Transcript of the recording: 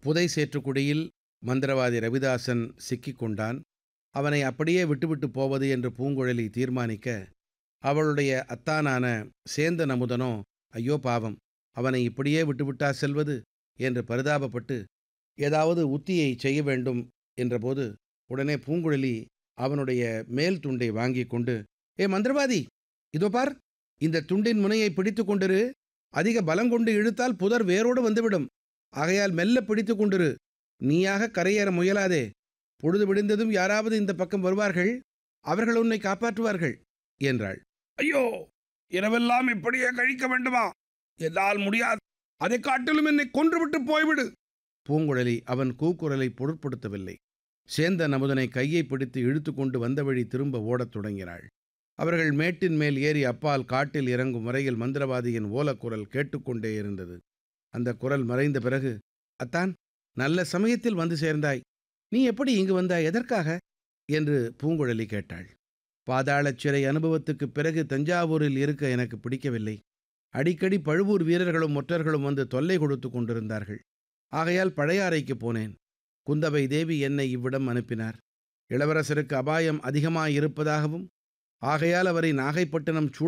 புதை சேற்றுக்குடியில் மந்திரவாதி ரவிதாசன் சிக்கிக் கொண்டான் அவனை அப்படியே விட்டுவிட்டு போவது என்று பூங்குழலி தீர்மானிக்க அவளுடைய அத்தானான சேந்தன் அமுதனோ ஐயோ பாவம் அவனை இப்படியே விட்டுவிட்டா செல்வது என்று பரிதாபப்பட்டு ஏதாவது உத்தியை செய்ய வேண்டும் என்றபோது உடனே பூங்குழலி அவனுடைய மேல் துண்டை வாங்கி கொண்டு ஏ மந்திரவாதி இதோ பார் இந்த துண்டின் முனையை பிடித்து கொண்டிரு அதிக பலங்கொண்டு இழுத்தால் புதர் வேரோடு வந்துவிடும் ஆகையால் மெல்ல பிடித்து கொண்டிரு நீயாக கரையேற முயலாதே பொழுது விடிந்ததும் யாராவது இந்த பக்கம் வருவார்கள் அவர்கள் உன்னை காப்பாற்றுவார்கள் என்றாள் ஐயோ இரவெல்லாம் இப்படியே கழிக்க வேண்டுமா என்னால் முடியாது அதை காட்டிலும் என்னை கொன்றுவிட்டு போய்விடு பூங்குழலி அவன் கூக்குரலை பொருட்படுத்தவில்லை சேந்தன் அமுதனை கையை பிடித்து இழுத்து கொண்டு வந்த வழி திரும்ப ஓடத் தொடங்கினாள் அவர்கள் மேட்டின் மேல் ஏறி அப்பால் காட்டில் இறங்கும் வரையில் மந்திரவாதியின் ஓலக்குரல் கேட்டுக்கொண்டே இருந்தது அந்த குரல் மறைந்த பிறகு அத்தான் நல்ல சமயத்தில் வந்து சேர்ந்தாய் நீ எப்படி இங்கு வந்தாய் எதற்காக என்று பூங்குழலி கேட்டாள் பாதாளச் சிறை அனுபவத்துக்குப் பிறகு தஞ்சாவூரில் இருக்க எனக்கு பிடிக்கவில்லை அடிக்கடி பழுவூர் வீரர்களும் ஒற்றர்களும் வந்து தொல்லை கொடுத்து கொண்டிருந்தார்கள் ஆகையால் பழையாறைக்கு போனேன் குந்தவை தேவி என்னை இவ்விடம் அனுப்பினார் இளவரசருக்கு அபாயம் அதிகமாயிருப்பதாகவும் ஆகையால் அவரை நாகைப்பட்டினம் சூழ